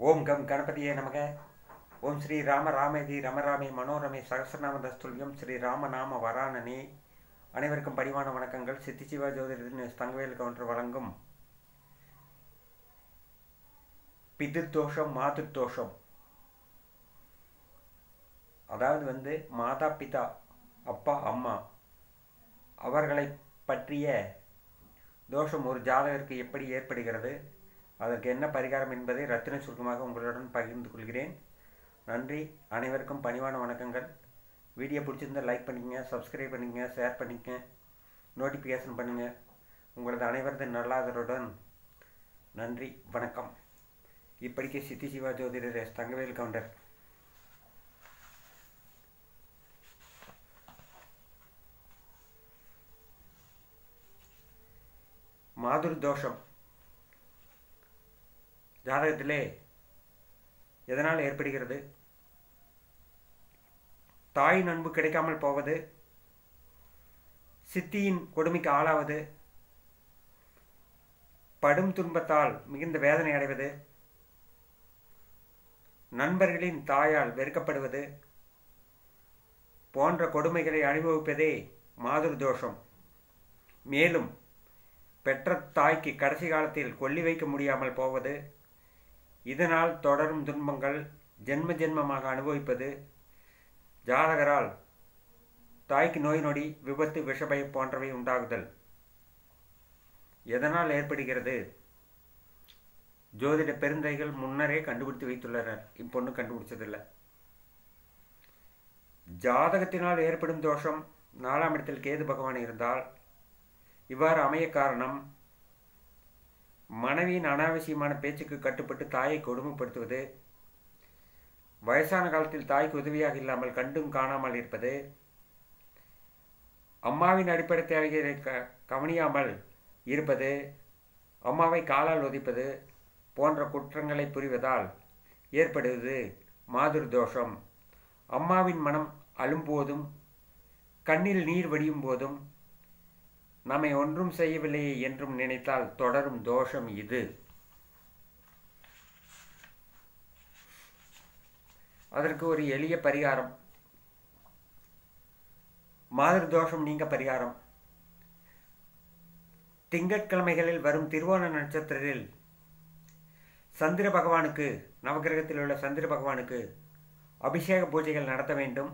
ஓம் come கணபதியே நமக ஓம் ஸ்ரீ ராம ராமேதி ரமராமே மனோரமே சகசிரநாம தஸ்துல்யம் ஸ்ரீ ராமநாம வராணனே அனைவருக்கும் பணிவான வணக்கங்கள் சித்தி சிவா ஜோதிடத்தின் தங்கவேல் கவுண்டர் வழங்கும் பிதுர்தோஷம் மாதுர்தோஷம் அதாவது வந்து மாதா பிதா அப்பா அம்மா அவர்களை பற்றிய தோஷம் ஒரு ஜாதகருக்கு எப்படி ஏற்படுகிறது அதற்கு என்ன பரிகாரம் என்பதை ரத்தின சுருக்கமாக உங்களுடன் பகிர்ந்து கொள்கிறேன் நன்றி அனைவருக்கும் பணிவான வணக்கங்கள் வீடியோ பிடிச்சிருந்தால் லைக் பண்ணிக்கங்க சப்ஸ்கிரைப் பண்ணிக்கங்க ஷேர் பண்ணிக்கங்க நோட்டிஃபிகேஷன் பண்ணுங்கள் உங்களது அனைவரது நல்லாதருடன் நன்றி வணக்கம் இப்படிக்கு சித்தி சிவா ஜோதிடர் எஸ் தங்கவேல் கவுண்டர் மாதுர் தோஷம் ஜாதகத்திலே எதனால் ஏற்படுகிறது தாய் நண்பு கிடைக்காமல் போவது சித்தியின் கொடுமைக்கு ஆளாவது படும் துன்பத்தால் மிகுந்த வேதனை அடைவது நண்பர்களின் தாயால் வெறுக்கப்படுவது போன்ற கொடுமைகளை அனுபவிப்பதே மாதுர் தோஷம் மேலும் பெற்ற தாய்க்கு கடைசி காலத்தில் கொல்லி வைக்க முடியாமல் போவது இதனால் தொடரும் துன்பங்கள் ஜென்ம ஜென்மமாக அனுபவிப்பது ஜாதகரால் தாய்க்கு நோய் நொடி விபத்து விஷபய போன்றவை உண்டாகுதல் எதனால் ஏற்படுகிறது ஜோதிட பெருந்தைகள் முன்னரே கண்டுபிடித்து வைத்துள்ளனர் இப்பொண்ணு கண்டுபிடிச்சதில்லை ஜாதகத்தினால் ஏற்படும் தோஷம் நாலாம் இடத்தில் கேது பகவான் இருந்தால் இவ்வாறு அமைய காரணம் மனைவியின் அனாவசியமான பேச்சுக்கு கட்டுப்பட்டு தாயை கொடுமைப்படுத்துவது வயசான காலத்தில் தாய்க்கு உதவியாக இல்லாமல் கண்டும் காணாமல் இருப்பது அம்மாவின் அடிப்படை தேவைகளை க கவனியாமல் இருப்பது அம்மாவை காலால் ஒதிப்பது போன்ற குற்றங்களை புரிவதால் ஏற்படுவது மாதுர் தோஷம் அம்மாவின் மனம் அழும்போதும் கண்ணில் நீர் வடியும் போதும் நம்மை ஒன்றும் செய்யவில்லையே என்றும் நினைத்தால் தொடரும் தோஷம் இது அதற்கு ஒரு எளிய பரிகாரம் மாதிரி தோஷம் நீங்க பரிகாரம் திங்கட்கிழமைகளில் வரும் திருவோண நட்சத்திரத்தில் சந்திர பகவானுக்கு நவகிரகத்தில் உள்ள சந்திர பகவானுக்கு அபிஷேக பூஜைகள் நடத்த வேண்டும்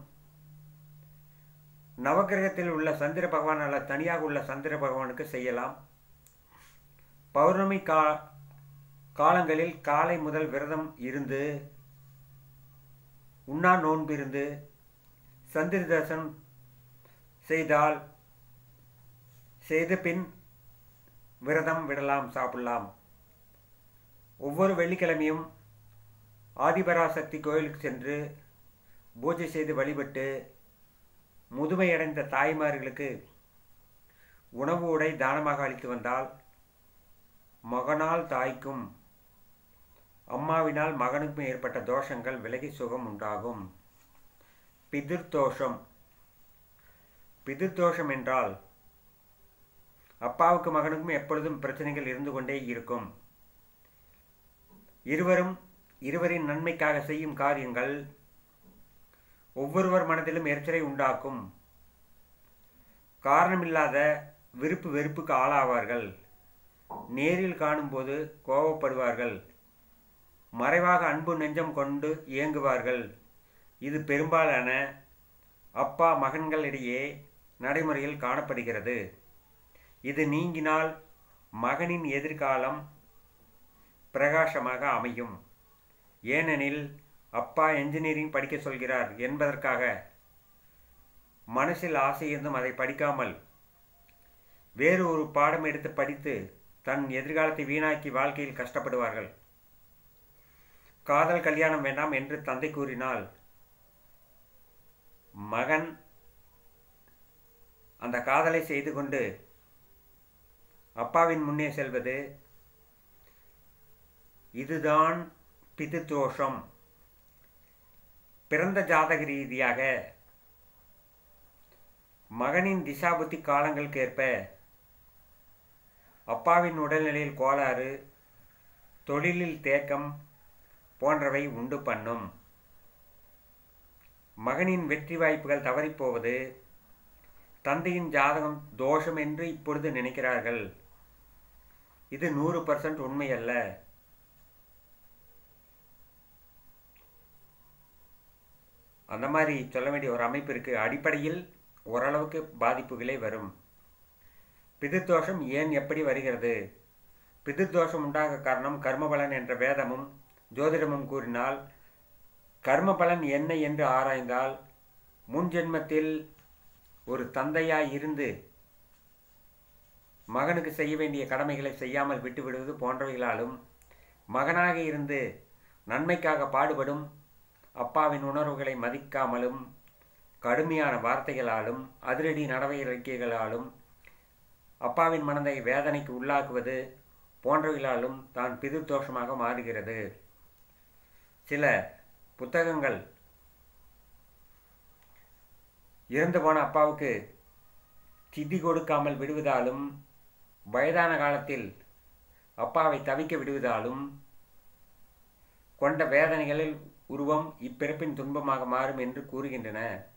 நவகிரகத்தில் உள்ள சந்திர பகவான் அல்ல தனியாக உள்ள சந்திர பகவானுக்கு செய்யலாம் பௌர்ணமி கா காலங்களில் காலை முதல் விரதம் இருந்து உண்ணா நோன்பு இருந்து சந்திர தரிசனம் செய்தால் செய்த பின் விரதம் விடலாம் சாப்பிடலாம் ஒவ்வொரு வெள்ளிக்கிழமையும் ஆதிபராசக்தி கோயிலுக்கு சென்று பூஜை செய்து வழிபட்டு முதுமையடைந்த தாய்மார்களுக்கு உணவு உடை தானமாக அளித்து வந்தால் மகனால் தாய்க்கும் அம்மாவினால் மகனுக்கும் ஏற்பட்ட தோஷங்கள் விலகி சுகம் உண்டாகும் பிதிர்தோஷம் பிதிர்தோஷம் என்றால் அப்பாவுக்கு மகனுக்கும் எப்பொழுதும் பிரச்சனைகள் இருந்து கொண்டே இருக்கும் இருவரும் இருவரின் நன்மைக்காக செய்யும் காரியங்கள் ஒவ்வொருவர் மனதிலும் எரிச்சலை உண்டாக்கும் காரணமில்லாத விருப்பு வெறுப்புக்கு ஆளாவார்கள் நேரில் காணும்போது கோபப்படுவார்கள் மறைவாக அன்பு நெஞ்சம் கொண்டு இயங்குவார்கள் இது பெரும்பாலான அப்பா மகன்களிடையே நடைமுறையில் காணப்படுகிறது இது நீங்கினால் மகனின் எதிர்காலம் பிரகாசமாக அமையும் ஏனெனில் அப்பா என்ஜினியரிங் படிக்க சொல்கிறார் என்பதற்காக மனசில் ஆசை இருந்தும் அதை படிக்காமல் வேறு ஒரு பாடம் எடுத்து படித்து தன் எதிர்காலத்தை வீணாக்கி வாழ்க்கையில் கஷ்டப்படுவார்கள் காதல் கல்யாணம் வேண்டாம் என்று தந்தை கூறினால் மகன் அந்த காதலை செய்து கொண்டு அப்பாவின் முன்னே செல்வது இதுதான் பிதுதோஷம் பிறந்த ஜாதக ரீதியாக மகனின் திசாபுத்தி காலங்களுக்கேற்ப அப்பாவின் உடல்நிலையில் கோளாறு தொழிலில் தேக்கம் போன்றவை உண்டு பண்ணும் மகனின் வெற்றி வாய்ப்புகள் தவறிப்போவது தந்தையின் ஜாதகம் தோஷம் என்று இப்பொழுது நினைக்கிறார்கள் இது நூறு பர்சன்ட் உண்மையல்ல அந்த மாதிரி சொல்ல வேண்டிய ஒரு அமைப்பு இருக்கு அடிப்படையில் ஓரளவுக்கு பாதிப்புகளே வரும் பிதிர்தோஷம் ஏன் எப்படி வருகிறது பிதிர்தோஷம் உண்டாக காரணம் கர்மபலன் என்ற வேதமும் ஜோதிடமும் கூறினால் கர்மபலன் என்ன என்று ஆராய்ந்தால் முன் ஜென்மத்தில் ஒரு தந்தையாய் இருந்து மகனுக்கு செய்ய வேண்டிய கடமைகளை செய்யாமல் விட்டு விடுவது போன்றவைகளாலும் மகனாக இருந்து நன்மைக்காக பாடுபடும் அப்பாவின் உணர்வுகளை மதிக்காமலும் கடுமையான வார்த்தைகளாலும் அதிரடி நடவடிக்கைகளாலும் அப்பாவின் மனதை வேதனைக்கு உள்ளாக்குவது போன்றவைகளாலும் தான் பிதிர்தோஷமாக மாறுகிறது சில புத்தகங்கள் இறந்து போன அப்பாவுக்கு திதி கொடுக்காமல் விடுவதாலும் வயதான காலத்தில் அப்பாவை தவிக்க விடுவதாலும் கொண்ட வேதனைகளில் உருவம் இப்பிறப்பின் துன்பமாக மாறும் என்று கூறுகின்றன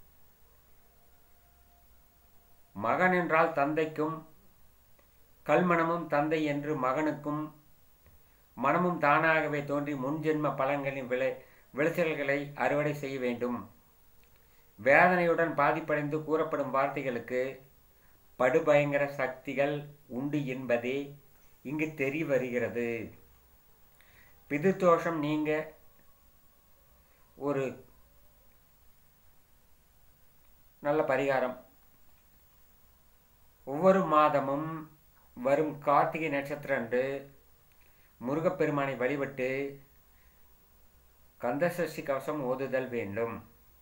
மகன் என்றால் தந்தைக்கும் கல்மணமும் தந்தை என்று மகனுக்கும் மனமும் தானாகவே தோன்றி முன்ஜென்ம பலன்களின் விளை விளைச்சல்களை அறுவடை செய்ய வேண்டும் வேதனையுடன் பாதிப்படைந்து கூறப்படும் வார்த்தைகளுக்கு படுபயங்கர சக்திகள் உண்டு என்பதே இங்கு தெரிய வருகிறது பிதுதோஷம் நீங்க ஒரு நல்ல பரிகாரம் ஒவ்வொரு மாதமும் வரும் கார்த்திகை நட்சத்திரம் அன்று முருகப்பெருமானை வழிபட்டு கந்தசஷ்டி கவசம் ஓதுதல் வேண்டும்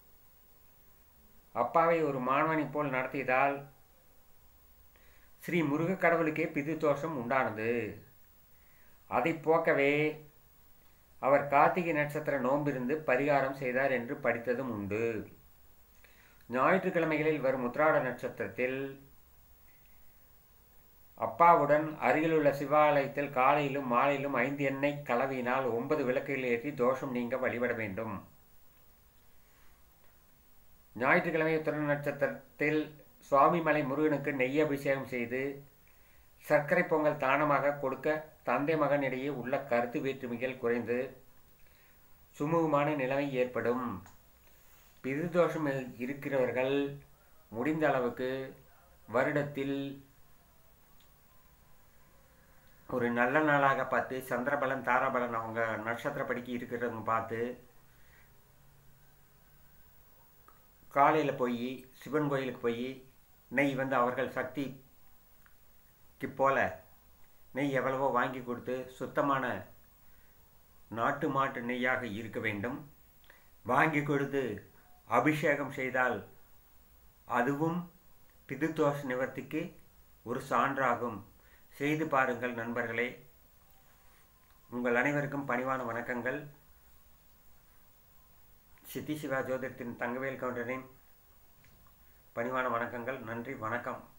அப்பாவை ஒரு மாணவனை போல் நடத்தியதால் ஸ்ரீ முருக கடவுளுக்கே பிது தோஷம் உண்டானது அதை போக்கவே அவர் கார்த்திகை நட்சத்திர நோம்பிருந்து பரிகாரம் செய்தார் என்று படித்ததும் உண்டு ஞாயிற்றுக்கிழமைகளில் வரும் உத்ராட நட்சத்திரத்தில் அப்பாவுடன் அருகிலுள்ள சிவாலயத்தில் காலையிலும் மாலையிலும் ஐந்து எண்ணெய் கலவையினால் ஒன்பது விளக்குகள் ஏற்றி தோஷம் நீங்க வழிபட வேண்டும் ஞாயிற்றுக்கிழமை உத்திர நட்சத்திரத்தில் சுவாமிமலை முருகனுக்கு நெய் அபிஷேகம் செய்து சர்க்கரை பொங்கல் தானமாக கொடுக்க தந்தை மகனிடையே உள்ள கருத்து வேற்றுமைகள் குறைந்து சுமூகமான நிலைமை ஏற்படும் பிதுதோஷம் இருக்கிறவர்கள் முடிந்த அளவுக்கு வருடத்தில் ஒரு நல்ல நாளாக பார்த்து சந்திரபலன் தாராபலன் அவங்க நட்சத்திரப்படிக்கு இருக்கிறவங்க பார்த்து காலையில் போய் சிவன் கோயிலுக்கு போய் நெய் வந்து அவர்கள் சக்திக்கு போல நெய் எவ்வளவோ வாங்கி கொடுத்து சுத்தமான நாட்டு மாட்டு நெய்யாக இருக்க வேண்டும் வாங்கி கொடுத்து அபிஷேகம் செய்தால் அதுவும் பிதுதோஷ நிவர்த்திக்கு ஒரு சான்றாகும் செய்து பாருங்கள் நண்பர்களே உங்கள் அனைவருக்கும் பணிவான வணக்கங்கள் சித்தி சிவா ஜோதிடத்தின் தங்கவேல் கவுண்டரின் பணிவான வணக்கங்கள் நன்றி வணக்கம்